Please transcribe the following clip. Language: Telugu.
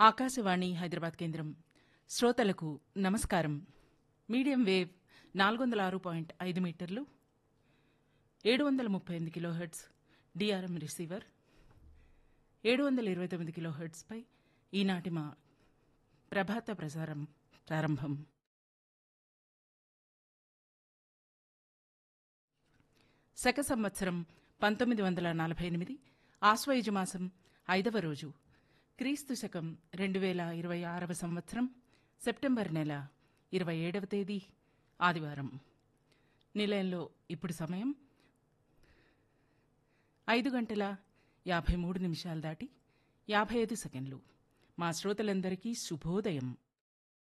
ఆకాశవాణి హైదరాబాద్ కేంద్రం శ్రోతలకు నమస్కారం మీడియం వేవ్ నాలుగు వందల ఆరు పాయింట్ ఐదు మీటర్లు ఏడు వందల ముప్పై ఎనిమిది కిలోహెర్ట్జ్ డిఆర్ఎం రిసీవర్ ఏడు వందల ఇరవై తొమ్మిది కిలోహెర్ట్జ్పై ఈనాటి మా ప్రభాత ప్రసారం ప్రారంభం శక సంవత్సరం పంతొమ్మిది వందల నలభై ఎనిమిది ఆశ్వయుజ మాసం ఐదవ రోజు క్రీస్తు శకం రెండు వేల ఇరవై ఆరవ సంవత్సరం సెప్టెంబర్ నెల ఇరవై ఏడవ తేదీ ఆదివారం నిలయంలో ఇప్పుడు సమయం ఐదు గంటల యాభై మూడు నిమిషాలు దాటి యాభై ఐదు సెకండ్లు మా శ్రోతలందరికీ శుభోదయం